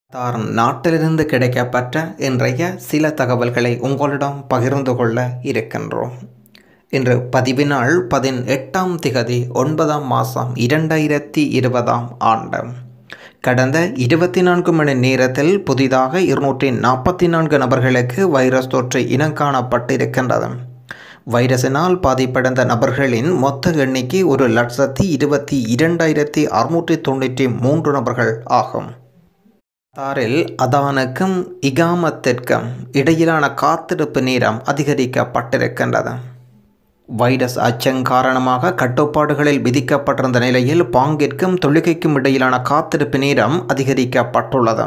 தார் நாட்டிலிருந்து கிடைக்கப்பட்ட இன்றைய சில தகவல்களை உங்களிடம் பகிர்ந்து கொள்ள இருக்கின்றோம் இன்று பதிவு நாள் பதினெட்டாம் திகதி ஒன்பதாம் மாதம் இரண்டாயிரத்தி இருபதாம் ஆண்டு கடந்த இருபத்தி நான்கு மணி நேரத்தில் புதிதாக இருநூற்றி நாற்பத்தி நான்கு நபர்களுக்கு வைரஸ் தொற்று இனங்காணப்பட்டிருக்கின்றது வைரஸினால் பாதிப்படைந்த நபர்களின் மொத்த எண்ணிக்கை ஒரு லட்சத்தி இருபத்தி இரண்டாயிரத்தி அறுநூற்றி தொண்ணூற்றி மூன்று நபர்கள் ஆகும் தாரில் அதானுக்கும் இகாமத்திற்கும் இடையிலான காத்திருப்பு நேரம் அதிகரிக்கப்பட்டிருக்கின்றது வைரஸ் அச்சம் காரணமாக கட்டுப்பாடுகளில் விதிக்கப்பட்டிருந்த நிலையில் பாங்கிற்கும் தொழுகைக்கும் இடையிலான காத்திருப்பு நேரம் அதிகரிக்கப்பட்டுள்ளது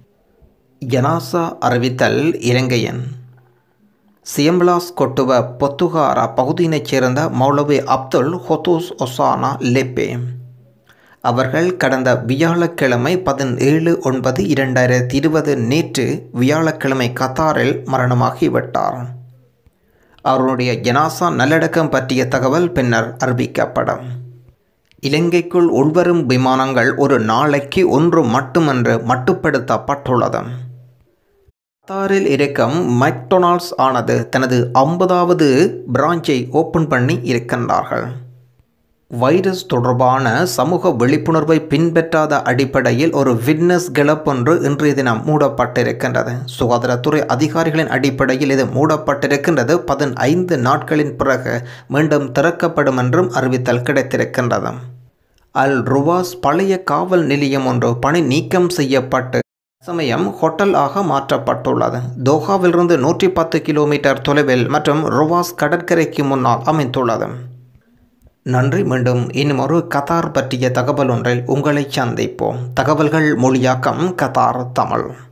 ஜனாசா அறிவித்தல் இலங்கையின் சியம்பலாஸ் கொட்டுவ பொத்துகாரா பகுதியினைச் சேர்ந்த மௌலவி அப்துல் ஹொத்தூஸ் ஒசானா லெப்பே அவர்கள் கடந்த வியாழக்கிழமை பதினேழு ஒன்பது இரண்டாயிரத்தி இருபது நேற்று வியாழக்கிழமை கத்தாரில் மரணமாகிவிட்டார் அவருடைய ஜனாசா நல்லடக்கம் பற்றிய தகவல் பின்னர் அறிவிக்கப்படும் இலங்கைக்குள் உள்வரும் விமானங்கள் ஒரு நாளைக்கு ஒன்று மட்டுமென்று மட்டுப்படுத்தப்பட்டுள்ளது கத்தாரில் இருக்கும் மெக்டொனால்ட்ஸ் ஆனது தனது ஐம்பதாவது பிரான்ச்சை ஓப்பன் பண்ணி இருக்கின்றார்கள் வைரஸ் தொடர்பான சமூக விழிப்புணர்வை பின்பற்றாத அடிப்படையில் ஒரு விட்னஸ் கிளப் ஒன்று இன்றைய தினம் மூடப்பட்டிருக்கின்றது சுகாதாரத்துறை அதிகாரிகளின் அடிப்படையில் இது மூடப்பட்டிருக்கின்றது பதினைந்து நாட்களின் பிறகு மீண்டும் திறக்கப்படும் என்றும் அறிவித்தல் கிடைத்திருக்கின்றது அல் ருவாஸ் பழைய காவல் நிலையம் ஒன்று பணி நீக்கம் செய்யப்பட்டு சமயம் ஹோட்டல் ஆக மாற்றப்பட்டுள்ளது தோஹாவிலிருந்து நூற்றி பத்து கிலோமீட்டர் தொலைவில் மற்றும் ருவாஸ் கடற்கரைக்கு முன்னால் அமைந்துள்ளது நன்றி மீண்டும் இன்னும் ஒரு கத்தார் பற்றிய தகவல் ஒன்றில் உங்களை சந்திப்போம் தகவல்கள் மொழியாக்கம் கத்தார் தமிழ்